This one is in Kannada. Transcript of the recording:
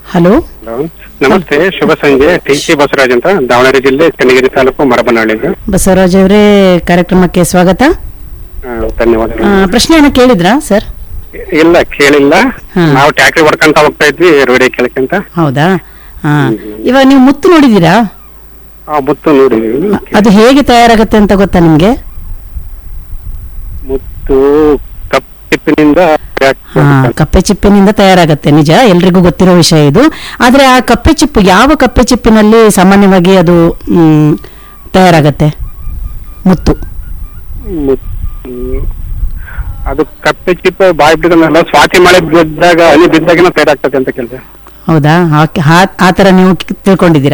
ಹಲೋ ಹಲೋ ನಮಸ್ತೆ ಶುಭ ಸಂಜೆ ಟಿ ಸಿ ಬಸವರಾಜ್ ಅಂತ ದಾವಣಗೆರೆ ಜಿಲ್ಲೆ ಚನ್ನಗಿರಿ ತಾಲೂಕು ಮರಬನಹಳ್ಳಿಯಿಂದ ಬಸವರಾಜ್ ಅವರೇ ಕಾರ್ಯಕ್ರಮಕ್ಕೆ ಸ್ವಾಗತ ಆ, ಧನ್ಯವಾದಗಳು ಆ, ಪ್ರಶ್ನೆಯನ್ನ ಕೇಳಿದ್ರಾ ಸರ್ ಇಲ್ಲ ಕೇಳಿಲ್ಲ ಹಾ. ನಾವು ಟ್ಯಾಕ್ರಿ ಹೊಡ್ಕೊಂತ ಹೋಗ್ತಾ ಇದ್ವಿ ರೋಡಿ ಕೇಳಕ್ಕಂತ ಹೌದಾ ಹಾ ಇವಾಗ ನೀವು ಮುತ್ತು ನೋಡಿದ್ದೀರಾ ಆ ಮುತ್ತು ನೋಡಿದೀವಿ ಅದು ಹೇಗೆ ತಯಾರಾಗುತ್ತೆ ಅಂತ ಗೊತ್ತಾ ನಿಮ್ಗೆ ಮುತ್ತು ಕಪ್ಪಿನಿಂದ ಹಾ ಕಪ್ಪೆ ಚಿಪ್ಪಿನಿಂದ ತಯಾರಾಗತ್ತೆ ನಿಜ ಎಲ್ರಿಗೂ ಗೊತ್ತಿರೋ ವಿಷಯ ಇದು ಆದ್ರೆ ಆ ಕಪ್ಪೆ ಚಿಪ್ಪು ಯಾವ ಕಪ್ಪೆ ಚಿಪ್ಪಿನಲ್ಲಿ ಸಾಮಾನ್ಯವಾಗಿ ಅದು ಮ್, ತಯಾರಾಗತ್ತೆ ಮುತ್ತು ಅದು ಕಪ್ಪೆ ಚಿಪ್ಪ ಬಾಯಿ ಬಿಡೋದಲ್ಲ ಸ್ವಾತಿ ಮಳೆ ಬಿದ್ದಾಗ ಹನಿ ಬಿದ್ದಾಗಿನ ತಯಾರಾಗ್ತದೆ ಅಂತ ಕೇಳಿದೆ ಹೌದಾ ಆ- ಆ- ಆ ತರ ನೀವು ತಿಳ್ಕೊಂಡಿದ್ದೀರಾ